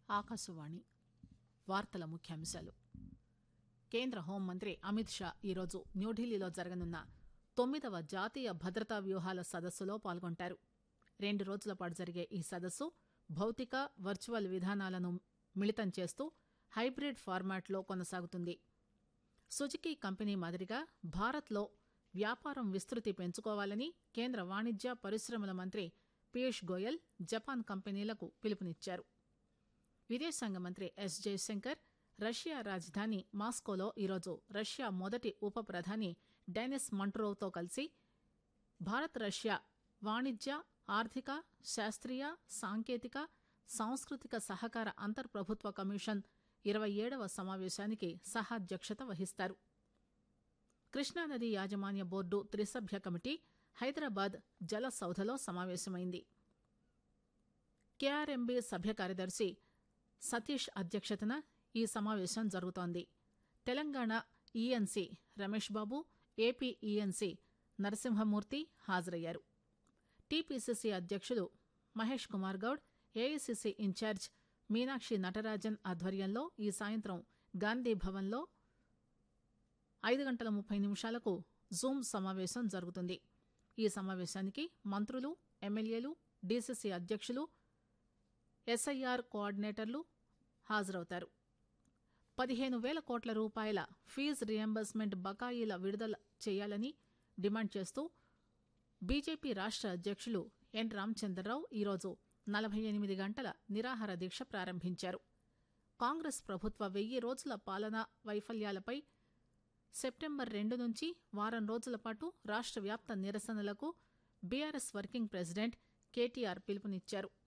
ఆకాశవాణి వార్తల ముఖ్యాంశాలు కేంద్ర హోంమంత్రి అమిత్ షా ఈరోజు న్యూఢిల్లీలో జరగనున్న తొమ్మిదవ జాతీయ భద్రతా వ్యూహాల సదస్సులో పాల్గొంటారు రెండు రోజుల పాటు జరిగే ఈ సదస్సు భౌతిక వర్చువల్ విధానాలను మిళితం చేస్తూ హైబ్రిడ్ ఫార్మాట్లో కొనసాగుతుంది సుజుకీ కంపెనీ మాదిరిగా భారత్లో వ్యాపారం విస్తృతి పెంచుకోవాలని కేంద్ర వాణిజ్య పరిశ్రమల మంత్రి పీయూష్ గోయల్ జపాన్ కంపెనీలకు పిలుపునిచ్చారు విదేశాంగ మంత్రి ఎస్ జయశంకర్ రష్యా రాజధాని మాస్కోలో ఈరోజు రష్యా మొదటి ఉప ప్రధాని డెనిస్ మంట్రోవ్తో కలిసి భారత్ రష్యా వాణిజ్య ఆర్థిక శాస్త్రీయ సాంకేతిక సాంస్కృతిక సహకార అంతర్ప్రభుత్వ కమిషన్ ఇరవై ఏడవ సమావేశానికి సహాధ్యక్షత వహిస్తారు కృష్ణానది యాజమాన్య బోర్డు త్రిసభ్య కమిటీ హైదరాబాద్ జల సౌధలో సమావేశమైంది కేఆర్ఎంబీ సభ్య కార్యదర్శి సతీష్ అధ్యక్షతన ఈ సమావేశం జరుగుతోంది Telangana ENC Ramesh Babu AP ENC Narasimhamurthy హాజరయ్యారు టీపీసీసీ అధ్యక్షులు మహేష్ కుమార్ గౌడ్ ఏఐసీసీ ఇన్ఛార్జ్ మీనాక్షి నటరాజన్ ఆధ్వర్యంలో ఈ సాయంత్రం గాంధీ భవన్లో ఐదు గంటల ముప్పై నిమిషాలకు జూమ్ సమావేశం జరుగుతుంది ఈ సమావేశానికి మంత్రులు ఎమ్మెల్యేలు డీసీసీ అధ్యక్షులు ఎస్ఐఆర్ కోఆర్డినేటర్లు హాజరవుతారు పదిహేను వేల కోట్ల రూపాయల ఫీజు రియంబర్స్మెంట్ బకాయిల విడుదల చేయాలని డిమాండ్ చేస్తూ బీజేపీ రాష్ట అధ్యక్షులు ఎన్ రామచంద్రరావు ఈరోజు నలభై ఎనిమిది గంటల నిరాహార దీక్ష ప్రారంభించారు కాంగ్రెస్ ప్రభుత్వ వెయ్యి రోజుల పాలనా వైఫల్యాలపై సెప్టెంబర్ రెండు నుంచి వారం రోజుల పాటు రాష్ట వ్యాప్త నిరసనలకు బీఆర్ఎస్ వర్కింగ్ ప్రెసిడెంట్ కేటీఆర్ పిలుపునిచ్చారు